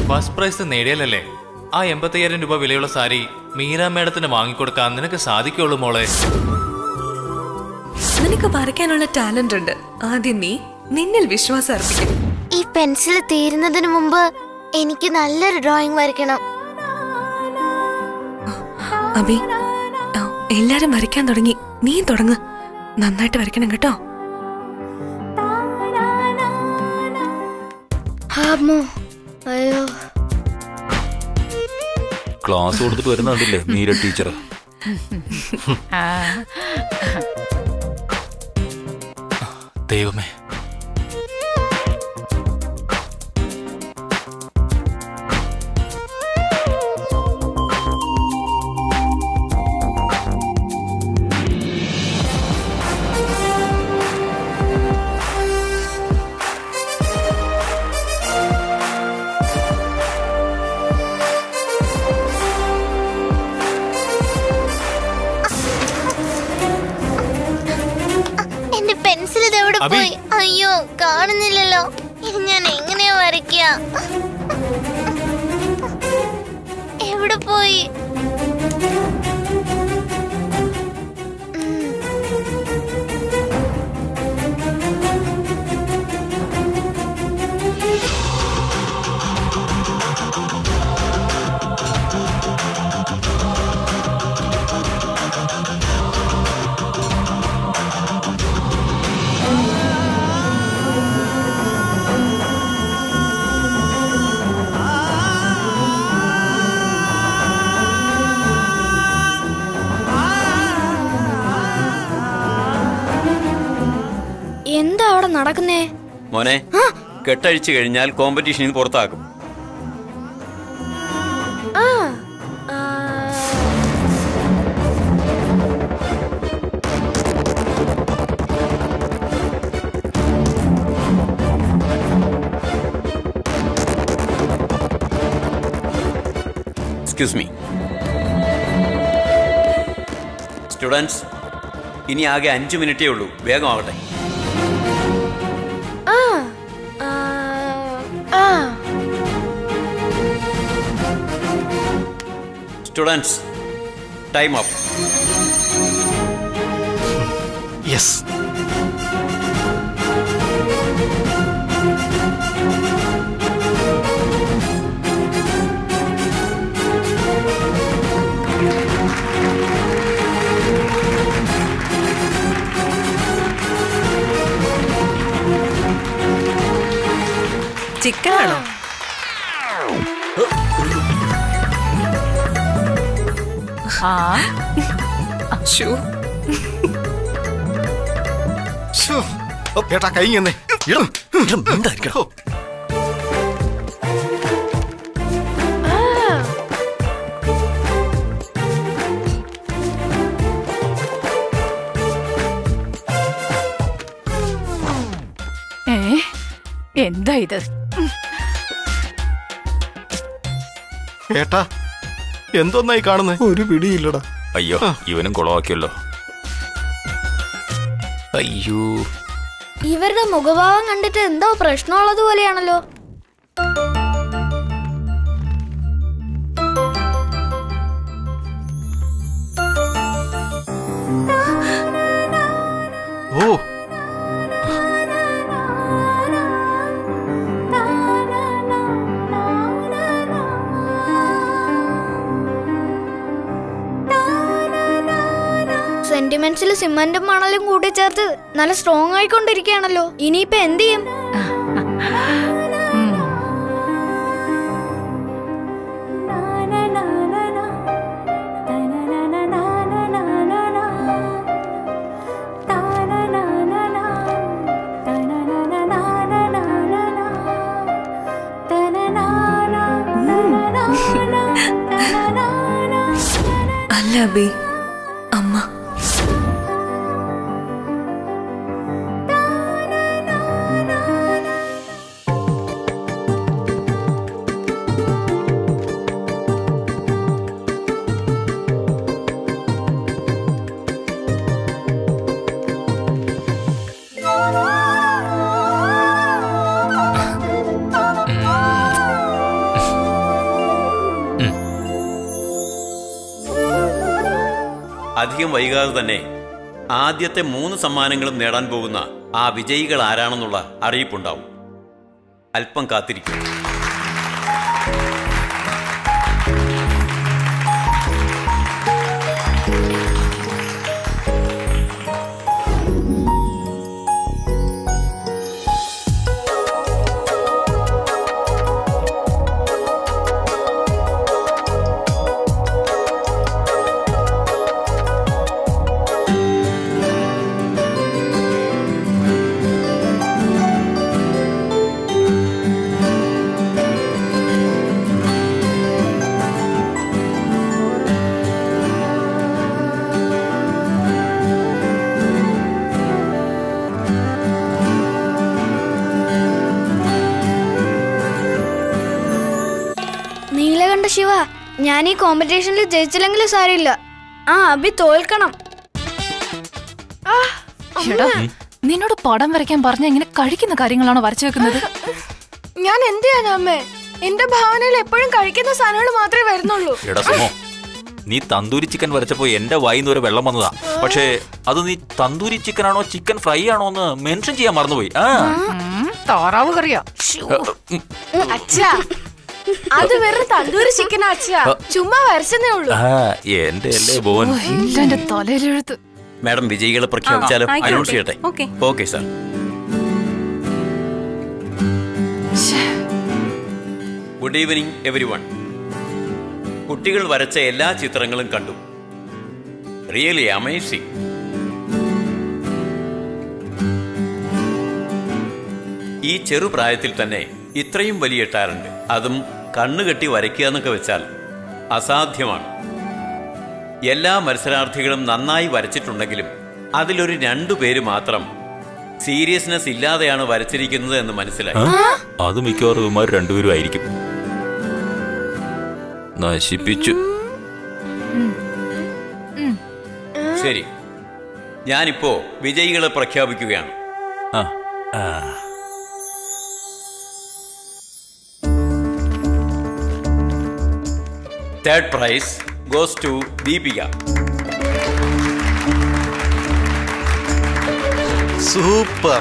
First prize നേടിയാലല്ലേ ആ എൺപത്തയ്യായിരം രൂപ വിലയുള്ള സാരി മീര മേഡത്തിന് വാങ്ങിക്കൊടുക്കാൻ നിനക്ക് സാധിക്കുള്ളൂ മോളെ നിനക്ക് വരയ്ക്കാനുള്ള ടാലന്റ് ഉണ്ട് ആദ്യം നീ നിന്നിൽ വിശ്വാസം അർപ്പിക്കും ഈ പെൻസിൽ തീരുന്നതിന് മുമ്പ് എനിക്ക് നല്ലൊരു ഡ്രോയിങ് വരയ്ക്കണം അബി ആ, എല്ലാരും വരയ്ക്കാൻ തുടങ്ങി നീ തുടങ്ങ് നന്നായിട്ട് വരയ്ക്കണം കേട്ടോ അമ്മോ അയ്യോ ക്ലാസ് കൊടുത്തിട്ട് വരുന്നുണ്ടല്ലേ മീര ടീച്ചർ ദൈവമേ എന്റെ പെൻസിൽ ഇത് എവിടെ അബി. പോയി അയ്യോ കാണുന്നില്ലല്ലോ ഇനി ഞാൻ എങ്ങനെയാ വരയ്ക്ക എവിടെ പോയി എന്താ അവിടെ നടക്കുന്നേ മോനെ കെട്ടഴിച്ചു കഴിഞ്ഞാൽ കോമ്പറ്റീഷനിൽ നിന്ന് പുറത്താക്കും ആ ആ, എക്സ്ക്യൂസ് മീ സ്റ്റുഡൻസ് ഇനി ആകെ അഞ്ച് മിനിറ്റേ ഉള്ളൂ വേഗം ആവട്ടെ ആ ആ, ആ students time up yes chicken ആണോ ശ്ശോ, ശ്ശോ. ഓ, ഏട്ടാ കൈ ഇങ്ങനെ ഇടും മിണ്ടായിരിക്കണം ഏ എന്താ ഇത് ഏട്ടാ എന്തോന്നായി കാണുന്നത് ഒരു പിടിയില്ലടാ അയ്യോ ഇവനും കുളമാക്കിയല്ലോ അയ്യോ ഇവരുടെ മുഖഭാവം കണ്ടിട്ട് എന്തോ പ്രശ്നമുള്ളത് പോലെയാണല്ലോ ഓ സെന്റിമെന്റ്സിൽ സിമന്റും മണലും കൂട്ടി ചേർത്ത് നല്ല സ്ട്രോങ് ആയിക്കൊണ്ടിരിക്കുകയാണല്ലോ ഇനിയിപ്പോ എന്ത് ചെയ്യും അല്ല അബി അമ്മ അധികം വൈകാതെ തന്നെ ആദ്യത്തെ മൂന്ന് സമ്മാനങ്ങളും നേടാൻ പോകുന്ന ആ വിജയികൾ ആരാണെന്നുള്ള അറിയിപ്പുണ്ടാവും അല്പം കാത്തിരിക്കും നീലകണ്ഠ ശിവ ഞാൻ ഈ കോമ്പറ്റീഷനിൽ ജയിച്ചില്ലെങ്കിലും സാരമില്ല ആ അഭി തോൽക്കണം എടാ നിന്നോട് പടം വരയ്ക്കാൻ പറഞ്ഞ ഇങ്ങനെ കഴിക്കുന്ന കാര്യങ്ങളാണോ വരച്ചു വെക്കുന്നത് ഞാൻ എന്ത് ചെയ്യാനാ അമ്മേ എന്റെ ഭാവനയിൽ എപ്പോഴും കഴിക്കുന്ന സാധനങ്ങൾ മാത്രമേ വരുന്നുള്ളൂ എടാ സുമോ നീ തന്തൂരി ചിക്കൻ വരച്ചപ്പോ എന്റെ വായിന്ന് ഒരു വെള്ളം വന്നതാ പക്ഷേ അത് നീ തന്തൂരി ചിക്കൻ ആണോ ചിക്കൻ ഫ്രൈ ആണോ എന്ന് മെൻഷൻ ചെയ്യാൻ മറന്നുപോയി ആ ഉം, താറാവ് കറിയാ ഉം. അച്ഛാ അത് വെറും തന്തൂരി ചിക്കൻ അച്ഛാ ചുമ്മാ വരച്ചതേ ഉള്ളൂ ആ എന്റെ അല്ലേ ബോൻ ഓ, ഇല്ല എന്റെ തലയിലെഴുത്ത് മാഡം വിജയികളെ പ്രഖ്യാപിച്ചാലും ആയിക്കോട്ടെ. അനൗൺസ് ചെയ്യട്ടെ okay. Okay sir good evening everyone കുട്ടികൾ വരച്ച എല്ലാ ചിത്രങ്ങളും കണ്ടു റിയലി അമേസിംഗ് ഈ ചെറുപ്രായത്തിൽ തന്നെ ഇത്രയും വലിയ ടാലന്റ് അതും കണ്ണുകെട്ടി വരയ്ക്കുക എന്നൊക്കെ വെച്ചാൽ അസാധ്യമാണ് എല്ലാ മത്സരാർത്ഥികളും നന്നായി വരച്ചിട്ടുണ്ടെങ്കിലും അതിലൊരു രണ്ടു പേര് മാത്രം സീരിയസ്നെസ് ഇല്ലാതെയാണ് വരച്ചിരിക്കുന്നത് എന്ന് മനസ്സിലായി അത് മിക്കവാറും ഇവന്മാർ രണ്ടുപേരും ആയിരിക്കും നശിപ്പിച്ചു ശരി ഞാനിപ്പോ വിജയികളെ പ്രഖ്യാപിക്കുകയാണ് ആ ആ. Third prize goes to Deepika super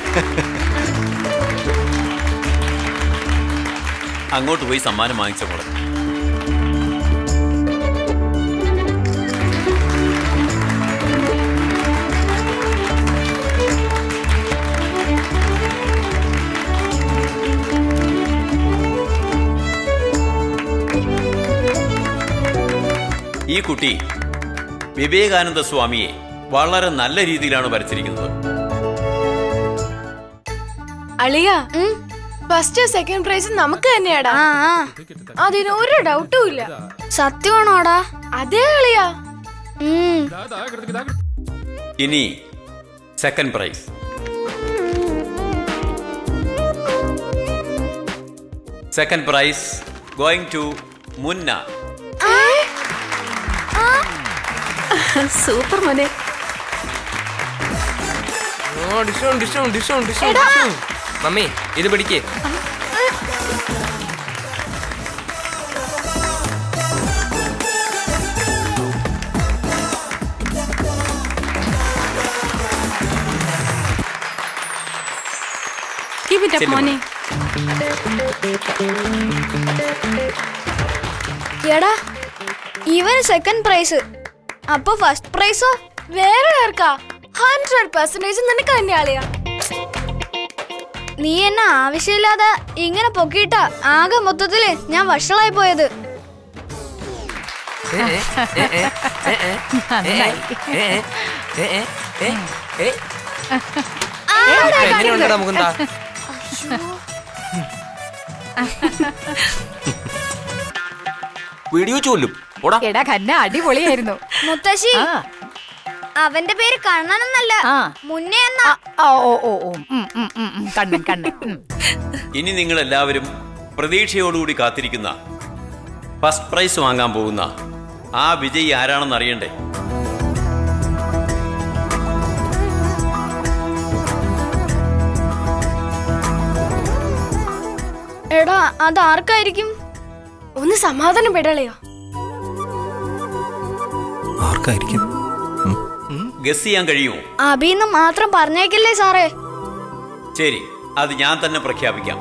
അങ്ങോട്ട് പോയി സമ്മാനം വാങ്ങിച്ച മോളെ ഈ കുട്ടി വിവേകാനന്ദ സ്വാമിയെ വളരെ നല്ല രീതിയിലാണ് വരച്ചിരിക്കുന്നത് അളിയ ഫസ്റ്റ് സെക്കൻഡ് പ്രൈസ് നമുക്ക് തന്നെയാടാ ആ ആ അതിന് ഒരു ഡൗട്ടും ഇല്ല സത്യമാണോടാ അതേ അളിയാ ഉം ഇനി second prize second prize going to Munna super മോനെ ഓ ഡിഷോൺ ഡിഷോൺ ഡിഷോൺ ഡിഷോൺ ഡിഷോൺ മമ്മി ഇത് പിടിക്കേ Keep it up, ചെല്ലു മോനെ എടാ ഇവന് സെക്കൻഡ് പ്രൈസ് അപ്പൊ ഫസ്റ്റ് പ്രൈസോ വേറെ ആർക്കാ ഹൺഡ്രഡ് പെർസെന്റേജ് നിനക്ക് തന്നെ അളിയാ നീ എന്നെ ആവശ്യമില്ലാതെ ഇങ്ങനെ പൊക്കിയിട്ട ആകെ മൊത്തത്തില് ഞാൻ വഷളായി പോയത് എങ്ങനെയുണ്ടടാ മുകുന്ദ വീഡിയോ ചോല്ലും ഓടാ എടാ കന്ന അടിപൊളിയായിരുന്നു മുത്തശ്ശി ആ അവന്റെ പേര് കണ്ണനെന്നല്ല ആ. മുന്നേ എന്നാ ആ, ഓ ഓ ഓ ഉം, ഉം, ഉം, ഉം, കണ്ണൻ കണ്ണൻ ഉം. ഇനി നിങ്ങൾ എല്ലാവരും പ്രതീക്ഷയോടുകൂടി കാത്തിരിക്കുന്ന ഫസ്റ്റ് പ്രൈസ് വാങ്ങാൻ പോകുന്ന ആ വിജയി ആരാണെന്ന് അറിയണ്ടേ എടാ അത് ആർക്കായിരിക്കും ഒന്ന് സമാധാനം പെടളയോ ആർക്കായിരിക്കും ഗസ് ചെയ്യാൻ കഴിയുമോ അഭിന്ന് മാത്രം പറഞ്ഞേക്കല്ലേ സാറേ ശരി അത് ഞാൻ തന്നെ പ്രഖ്യാപിക്കാം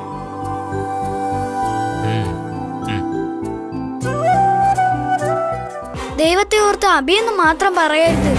ദൈവത്തെ ഓർത്ത് അഭിയെന്ന് മാത്രം പറയരുത്